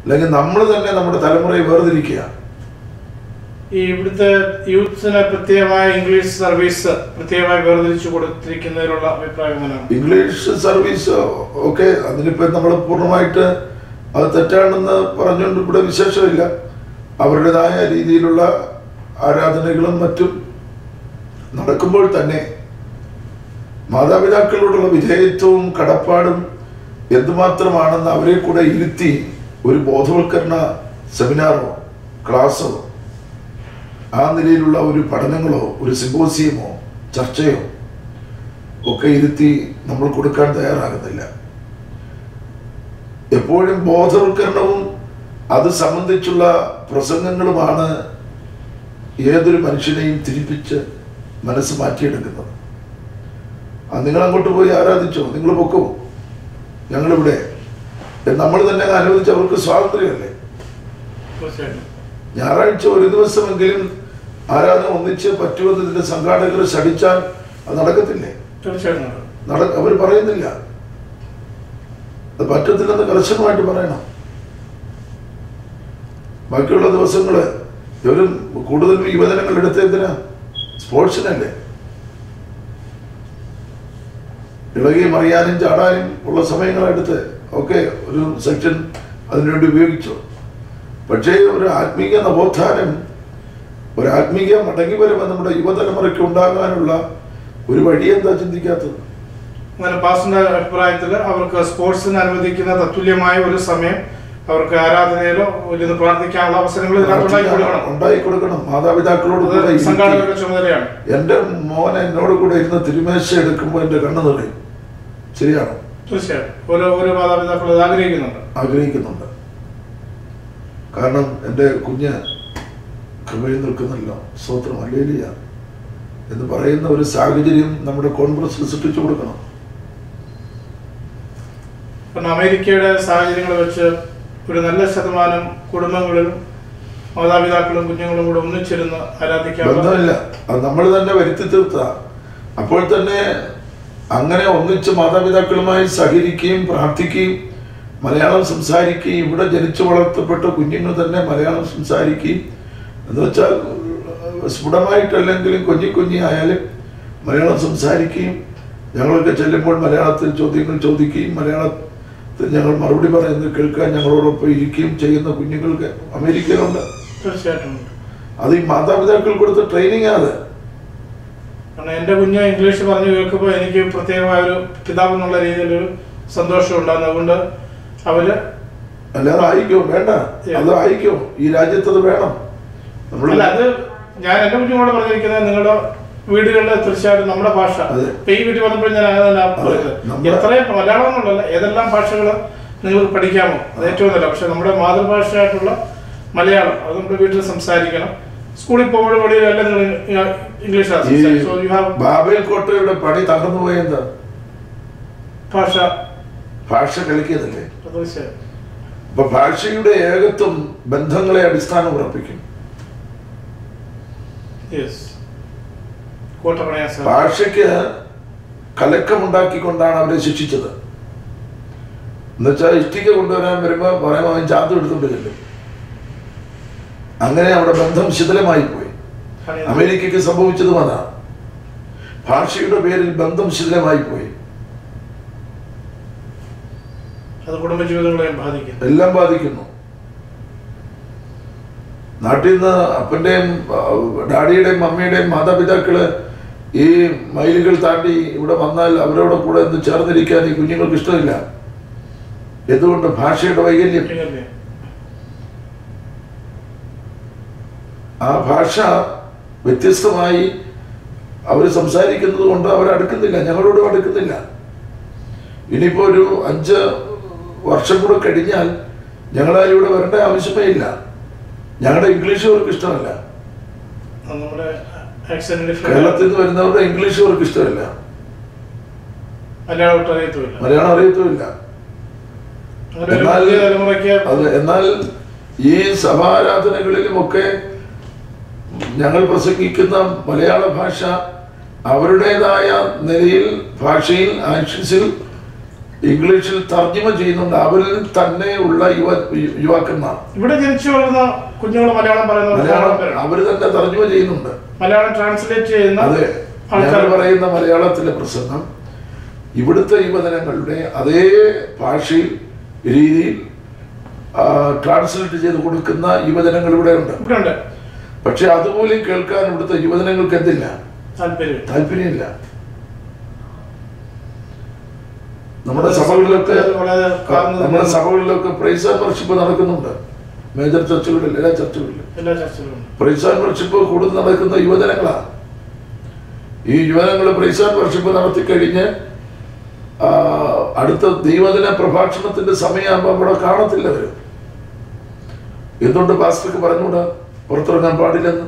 അല്ലെങ്കിൽ നമ്മൾ തന്നെ നമ്മുടെ തലമുറയെ വേർതിരിക്കുക ഈ ഇവിടുത്തെ യൂത്ത്സിന് പ്രത്യേകമായ ഇംഗ്ലീഷ് സർവീസ് പ്രത്യേകമായി വേർതിരിച്ചു കൊടുത്തിരിക്കുന്നതിലുള്ള അഭിപ്രായം എങ്ങനെയാണ് ഇംഗ്ലീഷ് സർവീസ് ഒക്കെ അതിനിപ്പോൾ നമ്മൾ പൂർണ്ണമായിട്ട് അത് തെറ്റാണെന്ന് പറഞ്ഞുകൊണ്ട് ഇവിടെ വിശേഷമില്ല അവരുടേതായ രീതിയിലുള്ള ആരാധനകളും മറ്റും നടക്കുമ്പോൾ തന്നെ മാതാപിതാക്കളോടുള്ള വിധേയത്വവും കടപ്പാടും എന്തുമാത്രമാണെന്ന് അവരെ കൂടെ ഇരുത്തി ഒരു ബോധവൽക്കരണ സെമിനാറോ ക്ലാസ്സോ ആ നിലയിലുള്ള ഒരു പഠനങ്ങളോ ഒരു സിമ്പോസിയമോ ചർച്ചയോ ഒക്കെ ഇരുത്തി നമ്മൾ കൊടുക്കാൻ തയ്യാറാകുന്നില്ല എപ്പോഴും ബോധവൽക്കരണവും അത് സംബന്ധിച്ചുള്ള പ്രസംഗങ്ങളുമാണ് ഏതൊരു മനുഷ്യനെയും തിരിപ്പിച്ച് മനസ്സ് മാറ്റിയെടുക്കുന്നത് ആ നിങ്ങൾ അങ്ങോട്ട് പോയി ആരാധിച്ചോ നിങ്ങൾ പൊക്കോ ഞങ്ങളിവിടെ നമ്മൾ തന്നെ അനുവദിച്ച് അവർക്ക് സ്വാതന്ത്ര്യമല്ലേ തീർച്ചയായിട്ടും ഞായറാഴ്ച ഒരു ദിവസമെങ്കിലും ആരാധന ഒന്നിച്ച് പറ്റുമെന്ന് ഇതിന്റെ സംഘാടകർ ശടിച്ചാൽ അത് നടക്കത്തില്ലേ തീർച്ചയായിട്ടും ഉണ്ട്. നട അവർ പറയുന്നില്ല അത് പറ്റത്തില്ലെന്ന് കർശനമായിട്ട് പറയണം ബാക്കിയുള്ള ദിവസങ്ങള് ഇവരും കൂടുതൽ യുവജനങ്ങൾ എടുത്ത എന്തിനാ സ്പോർട്സിനല്ലേ ഇളകി മറിയാനും ചാടാനും ഉള്ള സമയങ്ങളെടുത്ത് ഒക്കെ ഒരു സെക്ഷൻ അതിനുവേണ്ടി ഉപയോഗിച്ചു പക്ഷേ ഒരു ആത്മീയ നവോത്ഥാനം ഒരു ആത്മീയ മടങ്ങി വരുമ്പോൾ നമ്മുടെ യുവതലമുറയ്ക്ക് ഉണ്ടാകാനുള്ള ഒരു വഴി എന്താ ചിന്തിക്കാത്തത് അങ്ങനെ പാസിന്റെ അഭിപ്രായത്തിൽ അവർക്ക് സ്പോർട്സിന് അനുവദിക്കുന്ന തത്തുല്യമായ ഒരു സമയം അവർക്ക് ആരാധനയിലോ ഇരുന്ന് പ്രാർത്ഥിക്കാനുള്ള അവസരങ്ങൾ ഇതിനകത്തുണ്ടാക്കി കൊടുക്കണം ഉണ്ടായി കൊടുക്കണം മാതാപിതാക്കളോട് കൂടെ അത് ഇരുത്തി. സംഘാടകരുടെ ചുമതലയാണ് എന്റെ മോൻ എന്നോട് കൂടെ ഇരുന്ന് തിരുമേശ എടുക്കുമ്പോൾ എന്റെ കണ്ണു നിറയും ശരിയാണോ തീർച്ചയായിട്ടും ഓരോ ഓരോ മാതാപിതാക്കൾ ഇത് ആഗ്രഹിക്കുന്നുണ്ട് ആഗ്രഹിക്കുന്നുണ്ട് കാരണം എൻ്റെ കുഞ്ഞ് കൃപയിൽ നിൽക്കുന്നല്ലോ സ്വത്രം അല്ലേലിയ എന്ന് പറയുന്ന ഒരു സാഹചര്യം നമ്മുടെ കോൺഗ്രസിൽ സൃഷ്ടിച്ചു കൊടുക്കണം പിന്നെ അമേരിക്കയുടെ സാഹചര്യങ്ങൾ വെച്ച് ഒരു നല്ല ശതമാനം കുടുംബങ്ങളിലും മാതാപിതാക്കളും കുഞ്ഞുങ്ങളും കൂടെ ഒന്നിച്ചിരുന്ന് ആരാധിക്കാനുള്ള ബന്ധമില്ല അത് നമ്മൾ തന്നെ വരുത്തി തീർത്ത അപ്പോൾ തന്നെ അങ്ങനെ ഒന്നിച്ച് മാതാപിതാക്കളുമായി സഹകരിക്കുകയും പ്രാർത്ഥിക്കുകയും മലയാളം സംസാരിക്കുകയും ഇവിടെ ജനിച്ചു വളർത്തപ്പെട്ട കുഞ്ഞുങ്ങൾ തന്നെ മലയാളം സംസാരിക്കുകയും എന്ന് വെച്ചാൽ സ്ഫുടമായിട്ടല്ലെങ്കിലും കുഞ്ഞി കുഞ്ഞി ആയാലും മലയാളം സംസാരിക്കുകയും ഞങ്ങളൊക്കെ ചെല്ലുമ്പോൾ മലയാളത്തിൽ ചോദ്യങ്ങൾ ചോദിക്കുകയും മലയാളത്തിൽ ഞങ്ങൾ മറുപടി പറയുന്നത് കേൾക്കാൻ ഞങ്ങളോടൊപ്പം ഇരിക്കുകയും ചെയ്യുന്ന കുഞ്ഞുങ്ങൾക്ക് അമേരിക്കയിലുണ്ട് തീർച്ചയായിട്ടും ഉണ്ട് അത് ഈ മാതാപിതാക്കൾ കൊടുത്ത ട്രെയിനിങ് അത് കാരണം എൻ്റെ കുഞ്ഞ് ഇംഗ്ലീഷ് പറഞ്ഞു കേൾക്കുമ്പോൾ എനിക്ക് പ്രത്യേകമായ ഒരു പിതാവ് എന്നുള്ള രീതിയിലൊരു സന്തോഷം ഉണ്ടാകുന്നു അതുകൊണ്ട് അവര് അല്ലാതെ ആയിക്കോ വേണ്ട അത് ആയിക്കോ ഈ രാജ്യത്ത് അത് വേണം നമ്മൾ അല്ല അത് ഞാൻ എൻ്റെ കുഞ്ഞുങ്ങളോട് പറഞ്ഞിരിക്കുന്നത് നിങ്ങളുടെ വീടുകളിൽ തീർച്ചയായിട്ടും നമ്മുടെ ഭാഷ അതെ. ഇപ്പൊ ഈ വീട്ടിൽ വന്നപ്പോൾ ഞാൻ അതല്ല പറയുന്നത് നമ്മുടെ- എത്രയും മലയാളം എന്നുള്ളതല്ല ഏതെല്ലാം ഭാഷകൾ നിങ്ങൾക്ക് പഠിക്കാമോ അത് ഏറ്റവും നല്ല പക്ഷെ നമ്മുടെ മാതൃഭാഷയായിട്ടുള്ള മലയാളം അത് നമ്മുടെ വീട്ടിൽ സംസാരിക്കണം സ്കൂളിൽ പോകുമ്പോൾ വെളിയിലെല്ലാം നിങ്ങൾ ഇംഗ്ലീഷാണ് ഈ സംസാരിക്കുക സോ യു ഹാവ് ബാബേൽ കോട്ടയുടെ പണി തകർന്നു പോയെന്താ ഭാഷ ഭാഷ കളിക്കുന്നില്ലേ തീർച്ചയായും അപ്പൊ ഭാഷയുടെ ഏകത്വം ബന്ധങ്ങളെ അടിസ്ഥാനം ഉറപ്പിക്കും യെസ് കോട്ട പണയാൻ സാർ ഭാഷയ്ക്ക് കലക്കമുണ്ടാക്കിക്കൊണ്ടാണ് അവരെ ശിക്ഷിച്ചത് എന്നുവെച്ചാൽ ഇഷ്ടിക കൊണ്ടുവരാൻ വരുമ്പോ പറയുമ്പോൾ അവൻ ചാത്ത് എടുത്തുകൊണ്ട് ചെല്ലും അങ്ങനെ അവിടെ ബന്ധം ശിഥിലമായി പോയി അമേരിക്കയ്ക്ക് സംഭവിച്ചതും അതാണ് ഭാഷയുടെ പേരിൽ ബന്ധം ശിഥിലമായി പോയി അത് കുടുംബജീവിതങ്ങളെയും ബാധിക്കും എല്ലാം ബാധിക്കുന്നു നാട്ടിൽ നിന്ന് അപ്പൻ്റെയും ഡാഡിയുടെയും മമ്മിയുടെയും മാതാപിതാക്കള് ഈ മൈലുകൾ താണ്ടി ഇവിടെ വന്നാൽ അവരോട് കൂടെ ഒന്ന് ചേർന്നിരിക്കാൻ ഈ കുഞ്ഞുങ്ങൾക്ക് ഇഷ്ടമില്ല എന്തുകൊണ്ട് ഭാഷയുടെ വൈകല്യം കുട്ടികൾക്ക് ആ ഭാഷ വ്യത്യസ്തമായി അവർ സംസാരിക്കുന്നത് കൊണ്ട് അവർ അടുക്കുന്നില്ല ഞങ്ങളോടും അടുക്കുന്നില്ല ഇനിയിപ്പോ ഒരു അഞ്ച് വർഷം കൂടെ കഴിഞ്ഞാൽ ഞങ്ങളാരും ഇവിടെ വരേണ്ട ആവശ്യമേ ഇല്ല ഞങ്ങളുടെ ഇംഗ്ലീഷ് അവർക്ക് ഇഷ്ടമല്ല അത് നമ്മുടെ ആക്സിഡന്റ് കേരളത്തിൽ നിന്ന് വരുന്നവരുടെ ഇംഗ്ലീഷ് അവർക്ക് ഇഷ്ടമല്ല മലയാളം ഒട്ടും അറിയത്തുമില്ല മലയാളം അറിയത്തുമില്ല അങ്ങനെ ഒരു എന്നാൽ- പുതിയ തലമുറയ്ക്ക് അത് എന്നാൽ ഈ സഭാരാധനകളിലുമൊക്കെ ഞങ്ങൾ പ്രസംഗിക്കുന്ന മലയാള ഭാഷ അവരുടേതായ നിലയിൽ ഭാഷയിൽ ആക്ഷൻസിൽ ഇംഗ്ലീഷിൽ തർജ്ജിമ ചെയ്യുന്നുണ്ട് അവരിൽ തന്നെയുള്ള യുവ യുവാക്കന്മാർ ഇവിടെ ജനിച്ചു വളർന്ന കുഞ്ഞുങ്ങൾ മലയാളം പറയുന്നവർ മലയാളം ധാരാളം പേരുണ്ട്. അവർ തന്നെ തർജ്ജിമ ചെയ്യുന്നുണ്ട് മലയാളം ട്രാൻസ്ലേറ്റ് ചെയ്യുന്ന അതെ ഞാൻ ആൾക്കാർ പറയുന്ന മലയാളത്തിലെ പ്രസംഗം ഇവിടുത്തെ യുവജനങ്ങളുടെ അതേ ഭാഷയിൽ രീതിയിൽ ട്രാൻസ്ലേറ്റ് ചെയ്ത് കൊടുക്കുന്ന യുവജനങ്ങൾ ഇവിടെ ഉണ്ട് ഇവിടെ ഉണ്ട് പക്ഷെ അതുപോലും കേൾക്കാൻ ഇവിടുത്തെ യുവജനങ്ങൾക്ക് എന്തില്ല താല്പര്യം താല്പര്യമില്ല നമ്മുടെ സഭകളിലൊക്കെ വളരെ കാർന്ന് നമ്മുടെ സഭകളിലൊക്കെ പ്രൈസ് ആൻഡ് വർഷിപ്പ് നടക്കുന്നുണ്ട് മേജർ ചർച്ചുകളിൽ എല്ലാ ചർച്ചുകളിലും എല്ലാ ചർച്ചകളും പ്രൈസ് ആൻഡ് വർഷിപ്പ് കൂടുതൽ നടക്കുന്ന യുവജനങ്ങളാണ് ഈ യുവജനങ്ങൾ പ്രൈസ് ആൻഡ് വർഷിപ്പ് നടത്തി കഴിഞ്ഞ് ആ, അടുത്ത ദൈവദിന പ്രഭാഷണത്തിന്റെ സമയമാകുമ്പോൾ അവിടെ കാണത്തില്ല അവര് എന്തുകൊണ്ട് പാസ്റ്റർക്ക് പറഞ്ഞുകൂടാ പുറത്തിറങ്ങാൻ പാടില്ലെന്ന്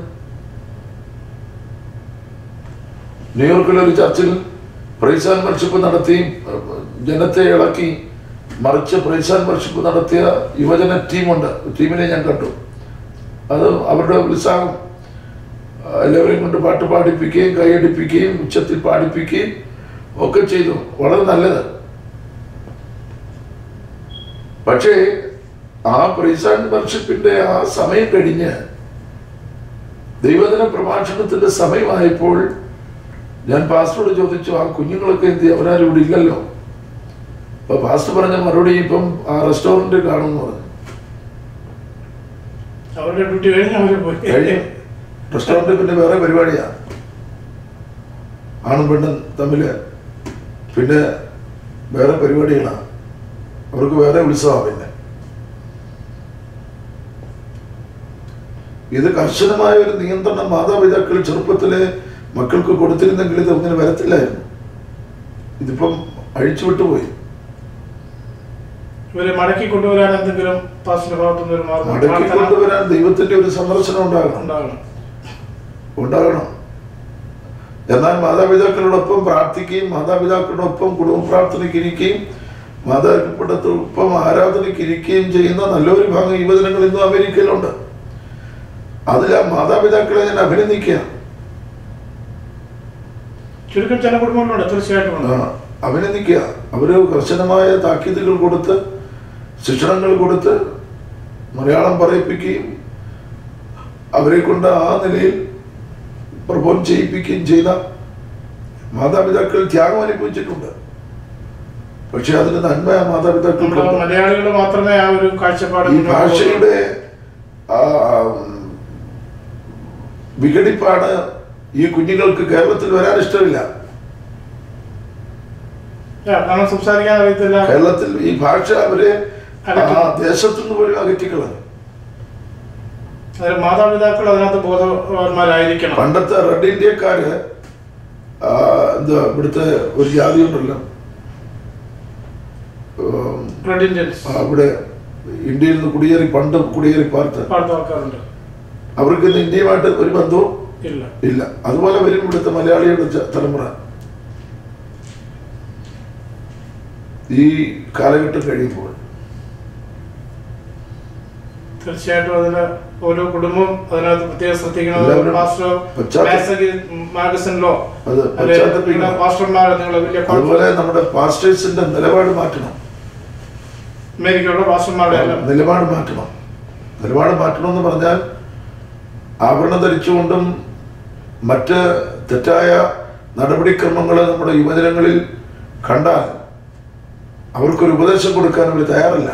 ന്യൂയോർക്കിലെ ഒരു ചർച്ചിൽ പ്രൈസ് ആൻഡ് വർഷിപ്പ് നടത്തി അഹ് ജനത്തെ ഇളക്കി മറിച്ച് പ്രൈസ് ആൻഡ് വർഷിപ്പ് നടത്തിയ യുവജന ടീമുണ്ട് ടീമിനെ ഞാൻ കണ്ടു അത് അവരുടെ ഉത്സാഹം അഹ് എല്ലാവരെയും കൊണ്ട് പാട്ട് പാടിപ്പിക്കുകയും കൈയടിപ്പിക്കുകയും ഉച്ചത്തിൽ പാടിപ്പിക്കുകയും ഒക്കെ ചെയ്തു വളരെ നല്ലത് പക്ഷേ ആ പ്രൈസ് ആൻഡ് വർഷിപ്പിന്റെ ആ സമയം കഴിഞ്ഞ് ദൈവദിന പ്രഭാഷണത്തിന്റെ സമയമായപ്പോൾ ഞാൻ പാസ്റ്ററോട് ചോദിച്ചു ആ കുഞ്ഞുങ്ങളൊക്കെ എന്ത് ചെയ്യും? അവരാരും ഇവിടെ ഇല്ലല്ലോ അപ്പൊ പാസ്റ്റർ പറഞ്ഞ മറുപടി ഇപ്പം ആ റെസ്റ്റോറന്റ് കാണുമെന്ന് പറഞ്ഞു അവരുടെ ഡ്യൂട്ടി കഴിഞ്ഞ് അവര് പോയി കഴിഞ്ഞു റെസ്റ്റോറന്റ് പിന്നെ വേറെ പരിപാടിയാ ആണും പെണ്ണും തമ്മില് പിന്നെ വേറെ പരിപാടികളാണ് അവർക്ക് വേറെ ഉത്സവമാണ് പിന്നെ ഇത് കർശനമായ ഒരു നിയന്ത്രണം മാതാപിതാക്കൾ ചെറുപ്പത്തിലെ മക്കൾക്ക് കൊടുത്തിരുന്നെങ്കിൽ ഇത് അങ്ങനെ വരത്തില്ലായിരുന്നു ഇതിപ്പം അഴിച്ചുവിട്ടുപോയി ഇവരെ മടക്കി കൊണ്ടുവരാൻ എന്തെങ്കിലും പാസിന്റെ ഭാഗത്തുനിന്ന് ഒരു മാർഗം മടക്കി പ്രാർത്ഥന കൊണ്ടുവരാൻ ദൈവത്തിന്റെ ഒരു സന്ദർശനം ഉണ്ടാകണം ഉണ്ടാകണം ഉണ്ടാകണം എന്നാൽ മാതാപിതാക്കളോടൊപ്പം പ്രാർത്ഥിക്കുകയും മാതാപിതാക്കളോടൊപ്പം കുടുംബ പ്രാർത്ഥനയ്ക്ക് ഇരിക്കുകയും മാതാപിതാക്കളോടൊപ്പം ആരാധനയ്ക്ക് ഇരിക്കുകയും ചെയ്യുന്ന നല്ലൊരു ഭാഗം യുവജനങ്ങൾ ഇന്നും അമേരിക്കയിലുണ്ട് അതിൽ ആ മാതാപിതാക്കളെ ഞാൻ അഭിനന്ദിക്കുക ചുരുക്കം ചില കുടുംബങ്ങളുണ്ട് തീർച്ചയായിട്ടും ഉണ്ട്. ആ, അഭിനന്ദിക്കുക അവര് കർശനമായ താക്കീതുകൾ കൊടുത്ത് ശിക്ഷണങ്ങൾ കൊടുത്ത് മലയാളം പറയിപ്പിക്കുകയും അവരെ കൊണ്ട് ആ നിലയിൽ പ്രബോധം ചെയ്യിപ്പിക്കുകയും ചെയ്ത മാതാപിതാക്കൾ ത്യാഗം അനുഭവിച്ചിട്ടുണ്ട് പക്ഷെ അതിന് നന്മ ആ നമ്മുടെ മാതാപിതാക്കൾക്ക് മലയാളികൾ മാത്രമേ ആ ഒരു കാഴ്ചപ്പാട് ഈ മുന്നോട്ട് ഭാഷയുടെ ആ, ഉം, വിഘടിപ്പാണ് ഈ കുഞ്ഞുങ്ങൾക്ക് കേരളത്തിൽ വരാൻ ഇഷ്ടമില്ല ആ, കാരണം സംസാരിക്കാൻ അറിയത്തില്ല കേരളത്തിൽ ഈ ഭാഷ അവരെ ആ അകറ്റി. ദേശത്തു നിന്ന് പോലും അകറ്റിക്കളഞ്ഞു അതായത് മാതാപിതാക്കൾ അതിനകത്ത് ബോധവാന്മാരായിരിക്കണം പണ്ടത്തെ റെഡ് ഇന്ത്യക്കാര് ആ, എന്താ ഇവിടുത്തെ ഒരു ജാതി ഉണ്ടല്ലോ ഉം, റെഡ് ഇന്ത്യൻസ് ആ, ഇവിടെ ഇന്ത്യയിൽ നിന്ന് കുടിയേറി പണ്ട് കുടിയേറി പാർത്ത് പാടുന്ന ആൾക്കാരുണ്ട് അവർക്ക് ഇന്ന് ഇന്ത്യയുമായിട്ട് ഒരു ബന്ധവും ഇല്ല ഇല്ല അതുപോലെ വരും ഇവിടുത്തെ മലയാളിയുടെ ച- തലമുറ ഈ കാലഘട്ടം കഴിയുമ്പോൾ തീർച്ചയായിട്ടും അതിന് ഓരോ കുടുംബവും അതിനകത്ത് പ്രത്യേകം ശ്രദ്ധിക്കണം എല്ലാവരും പാസ്റ്റർ പശ്ചാത്ത- മാഗസിനിലോ അത് പശ്ചാത്തപിക്കണം പാസ്റ്റർമാർ നിങ്ങളെ വലിയ അതുപോലെ നമ്മുടെ പാസ്റ്റേഴ്സിന്റെ നിലപാട് മാറ്റണം അമേരിക്കയുള്ള പാസ്റ്റർമാരുടെ എല്ലാം നിലപാട് മാറ്റണം നിലപാട് മാറ്റണം എന്ന് പറഞ്ഞാൽ ആഭരണം ധരിച്ചുകൊണ്ടും മറ്റ് തെറ്റായ നടപടിക്രമങ്ങൾ നമ്മുടെ യുവജനങ്ങളിൽ കണ്ടാൽ അവർക്കൊരു ഉപദേശം കൊടുക്കാൻ അവർ തയ്യാറല്ല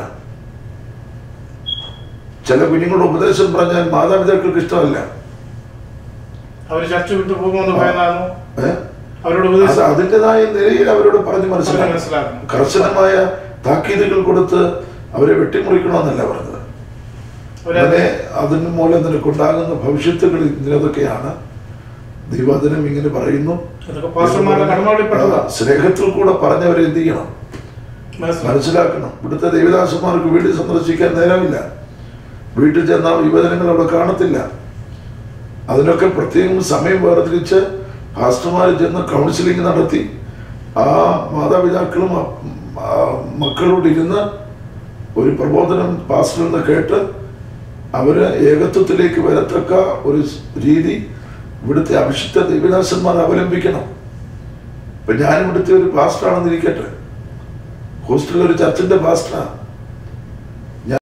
ചില കുഞ്ഞുങ്ങളുടെ ഉപദേശം പറഞ്ഞാൽ മാതാപിതാക്കൾക്ക് ഇഷ്ടമല്ല അവർ ചർച്ച വിട്ടു പോകുമെന്ന് ഭയന്നാണ് ഏഹ് അവരോട് അത് ഉപദേശം അതിൻ്റെതായ നിലയിൽ അവരോട് പറഞ്ഞു പറഞ്ഞ് മനസ്സിലാക്കണം മനസ്സിലാക്കണം കർശനമായ താക്കീതുകൾ കൊടുത്ത് അവരെ വെട്ടിമുറിക്കണമെന്നല്ല പറഞ്ഞത് അവരെ അങ്ങനെ അതിന് മൂലം നിനക്കുണ്ടാകുന്ന ഭവിഷ്യത്തുകൾ ഇങ്ങനതൊക്കെയാണ് ദൈവദിനം ഇങ്ങനെ പറയുന്നു അതൊക്കെ പാസ്റ്റർമാരുടെ കടമകളിൽപ്പെട്ടതാണ് ആ, സ്നേഹത്തിൽ കൂടെ പറഞ്ഞവരെ എന്ത് ചെയ്യണം മനസ്സിലാക്കണം മനസ്സിലാക്കണം ഇവിടുത്തെ ദേവദാസന്മാർക്ക് വീട് സന്ദർശിക്കാൻ നേരമില്ല വീട്ടിൽ ചെന്നാൽ യുവജനങ്ങൾ അവിടെ കാണത്തില്ല അതിനൊക്കെ പ്രത്യേകം സമയം വേർതിരിച്ച് പാസ്റ്റർമാർ ചെന്ന് കൗൺസിലിംഗ് നടത്തി ആ മാതാപിതാക്കളും ആ- ആ മക്കളോട് ഇരുന്ന് ഒരു പ്രബോധനം പാസ്റ്ററിൽ നിന്ന് കേട്ട് അവര് ഏകത്വത്തിലേക്ക് വരത്തക്ക ഒരു സ് രീതി ഇവിടുത്തെ അഭിഷിക്ത ദേവദാസന്മാർ അവലംബിക്കണം ഇപ്പൊ ഞാൻ ഇവിടുത്തെ ഒരു പാസ്റ്ററാണെന്നിരിക്കട്ടെ ഹോസ്റ്റലിൽ ഒരു ചർച്ചിന്റെ പാസ്റ്ററാണ്